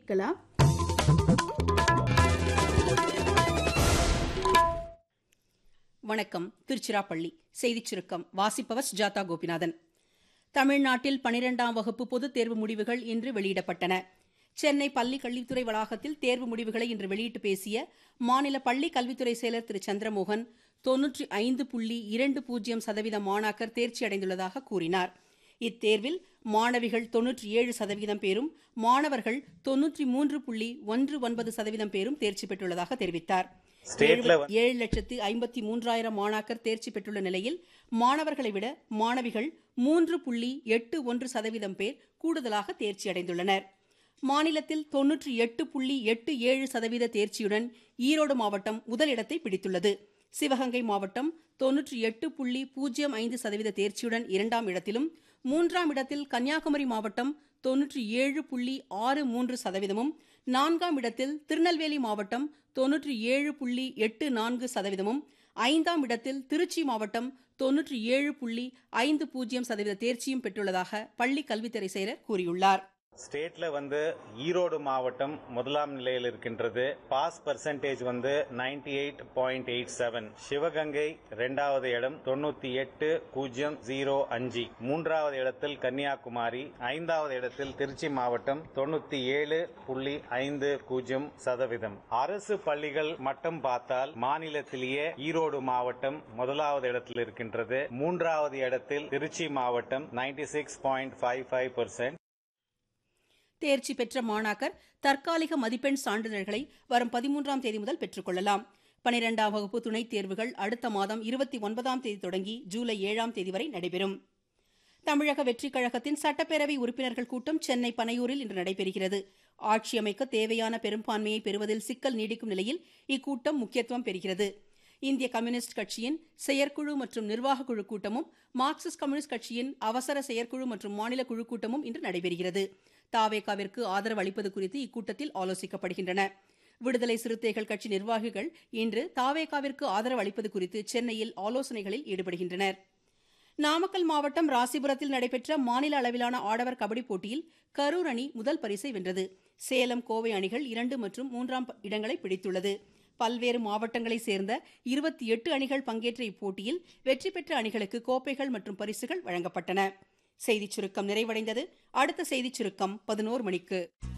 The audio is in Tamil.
கேட்கலாம் வணக்கம் திருச்சிராப்பள்ளி செய்திச் சுருக்கம் வாசிப்பவர் சுஜாதா கோபிநாதன் தமிழ்நாட்டில் பனிரெண்டாம் வகுப்பு பொதுத் தேர்வு முடிவுகள் இன்று வெளியிடப்பட்டன சென்னை பள்ளி கல்வித்துறை வளாகத்தில் தேர்வு முடிவுகளை இன்று வெளியிட்டு பேசிய மாநில பள்ளி கல்வித்துறை செயலர் திரு சந்திரமோகன் தொன்னூற்றி ஐந்து புள்ளி இரண்டு பூஜ்ஜியம் சதவீத மாணாக்கர் தேர்ச்சி அடைந்துள்ளதாக கூறினார் இத்தேர்வில் மாணவிகள் தொன்னூற்றி ஏழு சதவீதம் பேரும் மாணவர்கள் தொன்னூற்றி மூன்று புள்ளி ஒன்று ஒன்பது சதவீதம் பேரும் தேர்ச்சி பெற்றுள்ளதாக தெரிவித்தார் ஸ்டேட்ல ஏழு- ஏழு லட்சத்து ஐம்பத்தி மூன்றாயிரம் மாணாக்கர் தேர்ச்சி பெற்றுள்ள நிலையில் மாணவர்களை விட மாணவிகள் மூன்று புள்ளி எட்டு ஒன்று சதவீதம் பேர் கூடுதலாக தேர்ச்சி அடைந்துள்ளனர் மாநிலத்தில் தொன்னூற்றி எட்டு புள்ளி எட்டு ஏழு சதவீத தேர்ச்சியுடன் ஈரோடு மாவட்டம் முதலிடத்தை பிடித்துள்ளது சிவகங்கை மாவட்டம் தொன்னூற்றி எட்டு புள்ளி பூஜ்ஜியம் ஐந்து சதவீத தேர்ச்சியுடன் இரண்டாம் இடத்திலும் மூன்றாம் இடத்தில் கன்னியாகுமரி மாவட்டம் தொன்னூற்றி ஏழு புள்ளி ஆறு மூன்று சதவீதமும் நான்காம் இடத்தில் திருநெல்வேலி மாவட்டம் தொன்னூற்றி ஏழு புள்ளி எட்டு நான்கு சதவீதமும் ஐந்தாம் இடத்தில் திருச்சி மாவட்டம் தொன்னூற்றி ஏழு புள்ளி ஐந்து பூஜ்ஜியம் சதவீத தேர்ச்சியும் பெற்றுள்ளதாக பள்ளி கல்வித்துறை செயலர் கூறியுள்ளார் ஸ்டேட்ல வந்து ஈரோடு மாவட்டம் முதலாம் நிலையில் இருக்கின்றது பாஸ் பர்சன்டேஜ் வந்து 98.87 eight point eight seven Sivaganga இரண்டாவது இடம் தொண்ணூத்தி எட்டு பூஜ்ஜியம் ஜீரோ அஞ்சு மூன்றாவது இடத்தில் கன்னியாகுமரி ஐந்தாவது இடத்தில் திருச்சி மாவட்டம் தொண்ணூத்தி ஏழு புள்ளி ஐந்து பூஜ்ஜியம் சதவீதம் அரசு பள்ளிகள் மட்டும் பார்த்தால் மாநிலத்திலேயே ஈரோடு மாவட்டம் முதலாவது இடத்தில் இருக்கின்றது மூன்றாவது இடத்தில் திருச்சி மாவட்டம் 96.55% சிக்ஸ் பாயிண்ட் ஃபைவ் ஃபைவ் தேர்ச்சி பெற்ற மாணாக்கர் தற்காலிக மதிப்பெண் சான்றிதழ்களை வரும் பதிமூன்றாம் தேதி முதல் பெற்றுக்கொள்ளலாம் பனிரெண்டாம் வகுப்பு துணைத் தேர்வுகள் அடுத்த மாதம் இருபத்தி ஒன்பதாம் தேதி தொடங்கி ஜூலை ஏழாம் தேதி வரை நடைபெறும் தமிழக வெற்றிக் கழகத்தின் சட்டப்பேரவை உறுப்பினர்கள் கூட்டம் சென்னை பனையூரில் இன்று நடைபெறுகிறது ஆட்சி அமைக்க தேவையான பெரும்பான்மையை பெறுவதில் சிக்கல் நீடிக்கும் நிலையில் இக்கூட்டம் முக்கியத்துவம் பெறுகிறது இந்திய கம்யூனிஸ்ட் கட்சியின் செயற்குழு மற்றும் நிர்வாகக் குழு கூட்டமும் மார்க்சிஸ்ட் கம்யூனிஸ்ட் கட்சியின் அவசர செயற்குழு மற்றும் மாநில குழு கூட்டமும் இன்று நடைபெறுகிறது தாவேகாவிற்கு ஆதரவு அளிப்பது குறித்து இக்கூட்டத்தில் ஆலோசிக்கப்படுகின்றன விடுதலை சிறுத்தைகள் கட்சி நிர்வாகிகள் இன்று தாவேகாவிற்கு ஆதரவு அளிப்பது குறித்து சென்னையில் ஆலோசனைகளில் ஈடுபடுகின்றனர் நாமக்கல் மாவட்டம் ராசிபுரத்தில் நடைபெற்ற மாநில அளவிலான ஆடவர் கபடி போட்டியில் கரூர் அணி முதல் பரிசை வென்றது சேலம் கோவை அணிகள் இரண்டு மற்றும் மூன்றாம் ப- இடங்களை பிடித்துள்ளது பல்வேறு மாவட்டங்களைச் சேர்ந்த இருபத்தி எட்டு அணிகள் பங்கேற்ற இப்போட்டியில் வெற்றி பெற்ற அணிகளுக்கு கோப்பைகள் மற்றும் பரிசுகள் வழங்கப்பட்டன செய்திச் சுருக்கம் நிறைவடைந்தது அடுத்த செய்திச் சுருக்கம் பதினோரு மணிக்கு